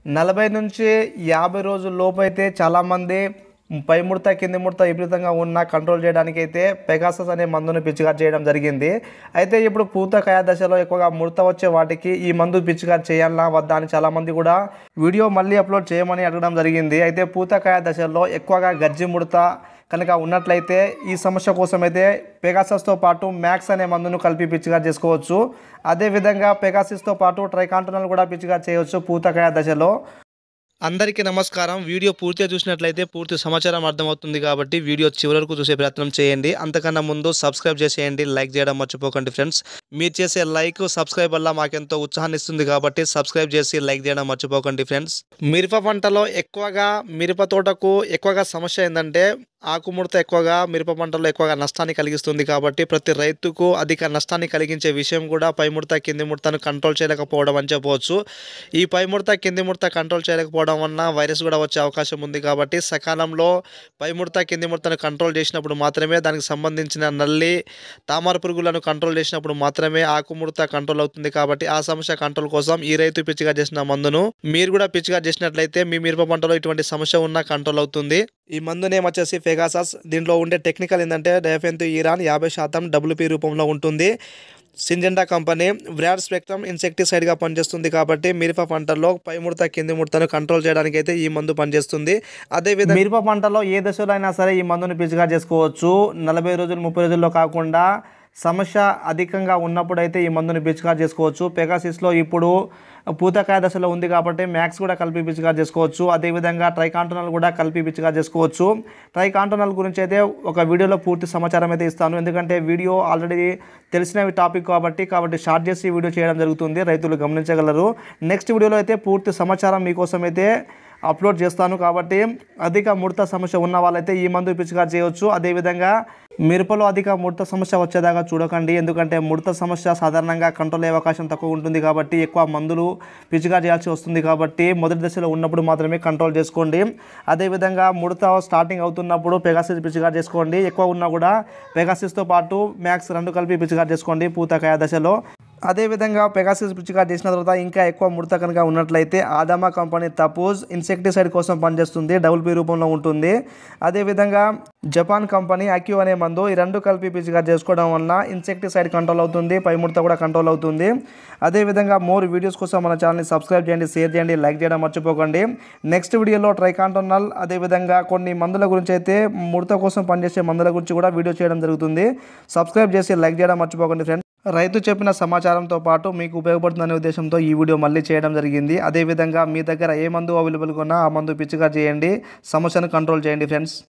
నలభై నుంచి యాభై రోజుల లోపు అయితే చాలామంది పై ముడత కింది ముడత విపరీతంగా ఉన్న కంట్రోల్ చేయడానికి అయితే పెగాసస్ అనే మందును పిచికారి చేయడం జరిగింది అయితే ఇప్పుడు పూత కాయ దశలో ఎక్కువగా ముడత వచ్చే వాటికి ఈ మందు పిచికారి చేయాలా వద్దా అని చాలామంది కూడా వీడియో మళ్ళీ అప్లోడ్ చేయమని అడగడం జరిగింది అయితే పూత కాయ దశలో ఎక్కువగా గజ్జి ముడత కనుక ఉన్నట్లయితే ఈ సమస్య కోసం అయితే పెగాసస్తో పాటు మ్యాక్స్ అనే మందును కలిపి పిచ్చిగా చేసుకోవచ్చు అదేవిధంగా పెగాసిస్తో పాటు ట్రైకాంటోనల్ కూడా పిచ్చిగా చేయవచ్చు పూతకాయ దశలో అందరికీ నమస్కారం వీడియో పూర్తిగా చూసినట్లయితే పూర్తి సమాచారం అర్థమవుతుంది కాబట్టి వీడియో చివరి వరకు చూసే ప్రయత్నం చేయండి అంతకన్నా ముందు సబ్స్క్రైబ్ చేసేయండి లైక్ చేయడం మర్చిపోకండి ఫ్రెండ్స్ మీరు చేసే లైక్ సబ్స్క్రైబ్ వల్ల మాకెంతో ఉత్సాహాన్ని ఇస్తుంది కాబట్టి సబ్స్క్రైబ్ చేసి లైక్ చేయడం మర్చిపోకండి ఫ్రెండ్స్ మిరప పంటలో ఎక్కువగా మిరప తోటకు ఎక్కువగా సమస్య ఏంటంటే ఆకుముడత ఎక్కువగా మిరప పంటలో ఎక్కువగా నష్టాన్ని కలిగిస్తుంది కాబట్టి ప్రతి రైతుకు అధిక నష్టాన్ని కలిగించే విషయం కూడా పై ముడత కింది ముడతను కంట్రోల్ చేయలేకపోవడం అని చెప్పవచ్చు ఈ పై ముడత కింది ముడత కంట్రోల్ చేయలేకపోవడం వలన వైరస్ కూడా వచ్చే అవకాశం ఉంది కాబట్టి సకాలంలో పై ముడత కింది ముడతను కంట్రోల్ చేసినప్పుడు మాత్రమే దానికి సంబంధించిన నల్లి తామర పురుగులను కంట్రోల్ చేసినప్పుడు మాత్రమే ఆకుముడత కంట్రోల్ అవుతుంది కాబట్టి ఆ సమస్య కంట్రోల్ కోసం ఈ రైతు పిచ్చిగా చేసిన మందును మీరు కూడా పిచ్చిగా చేసినట్లయితే మీ మిరప పంటలో ఇటువంటి సమస్య ఉన్నా కంట్రోల్ అవుతుంది ఈ మందు నేమ్ వచ్చేసి ఫెగాసస్ దీంట్లో ఉండే టెక్నికల్ ఏంటంటే డైఫెంత్ ఈరాన్ యాభై శాతం డబ్ల్యూపీ రూపంలో ఉంటుంది సింజెండా కంపెనీ వ్రాడ్ స్పెక్ట్రమ్ ఇన్సెక్టిసైడ్గా పనిచేస్తుంది కాబట్టి మిరప పంటల్లో పై ముడత కింది ముడతను కంట్రోల్ చేయడానికి అయితే ఈ మందు పనిచేస్తుంది అదేవిధంగా మిరప పంటలో ఏ దశలో అయినా సరే ఈ మందుని పిచ్చిగా చేసుకోవచ్చు నలభై రోజులు ముప్పై రోజుల్లో కాకుండా సమస్య అధికంగా ఉన్నప్పుడు అయితే ఈ మందుని పిచికా చేసుకోవచ్చు పెగాసిస్లో ఇప్పుడు పూతకాయ దశలో ఉంది కాబట్టి మ్యాక్స్ కూడా కలిపి పిచికా చేసుకోవచ్చు అదేవిధంగా ట్రైకాంటోనల్ కూడా కలిపి పిచికా చేసుకోవచ్చు ట్రైకాంటోనల్ గురించి అయితే ఒక వీడియోలో పూర్తి సమాచారం అయితే ఇస్తాను ఎందుకంటే వీడియో ఆల్రెడీ తెలిసిన టాపిక్ కాబట్టి కాబట్టి షార్ట్ చేసి వీడియో చేయడం జరుగుతుంది రైతులు గమనించగలరు నెక్స్ట్ వీడియోలో అయితే పూర్తి సమాచారం మీకోసం అయితే అప్లోడ్ చేస్తాను కాబట్టి అధిక ముడత సమస్య ఉన్న వాళ్ళైతే ఈ మందు పిచికా చేయవచ్చు అదేవిధంగా మిరపలో అధిక ముడత సమస్య వచ్చేదాకా చూడకండి ఎందుకంటే ముడత సమస్య సాధారణంగా కంట్రోల్ అయ్యే అవకాశం తక్కువ ఉంటుంది కాబట్టి ఎక్కువ మందులు పిచిగా చేయాల్సి వస్తుంది కాబట్టి మొదటి దశలో ఉన్నప్పుడు మాత్రమే కంట్రోల్ చేసుకోండి అదేవిధంగా ముడత స్టార్టింగ్ అవుతున్నప్పుడు పెగాసిస్ పిచిగా చేసుకోండి ఎక్కువ ఉన్నా కూడా పెగాసిస్తో పాటు మ్యాక్స్ రెండు కలిపి పిచిగా చేసుకోండి పూతకాయ దశలో అదేవిధంగా పెగాసిస్ పిచ్చిగా చేసిన తర్వాత ఇంకా ఎక్కువ ముడత కనుక ఉన్నట్లయితే ఆదామా కంపెనీ తపూజ్ ఇన్సెక్టిసైడ్ కోసం పనిచేస్తుంది డబుల్ పీ రూపంలో ఉంటుంది అదేవిధంగా జపాన్ కంపెనీ అక్యూ అనే మందు ఈ రెండు కలిపి పిచ్చిగా చేసుకోవడం వల్ల ఇన్సెక్టిసైడ్ కంట్రోల్ అవుతుంది పై ముడత కూడా కంట్రోల్ అవుతుంది అదేవిధంగా మోర్ వీడియోస్ కోసం మన ఛానల్ని సబ్స్క్రైబ్ చేయండి షేర్ చేయండి లైక్ చేయడం మర్చిపోకండి నెక్స్ట్ వీడియోలో ట్రైకాంటోనల్ అదేవిధంగా కొన్ని మందుల గురించి అయితే ముడత కోసం పనిచేసే మందుల గురించి కూడా వీడియో చేయడం జరుగుతుంది సబ్స్క్రైబ్ చేసి లైక్ చేయడం మర్చిపోకండి ఫ్రెండ్స్ రైతు చెప్పిన సమాచారంతో పాటు మీకు ఉపయోగపడుతుందనే ఉద్దేశంతో ఈ వీడియో మళ్ళీ చేయడం జరిగింది అదేవిధంగా మీ దగ్గర ఏ మందు అవైలబుల్గా ఉన్నా ఆ మందు పిచ్చిగా చేయండి సమస్యను కంట్రోల్ చేయండి ఫ్రెండ్స్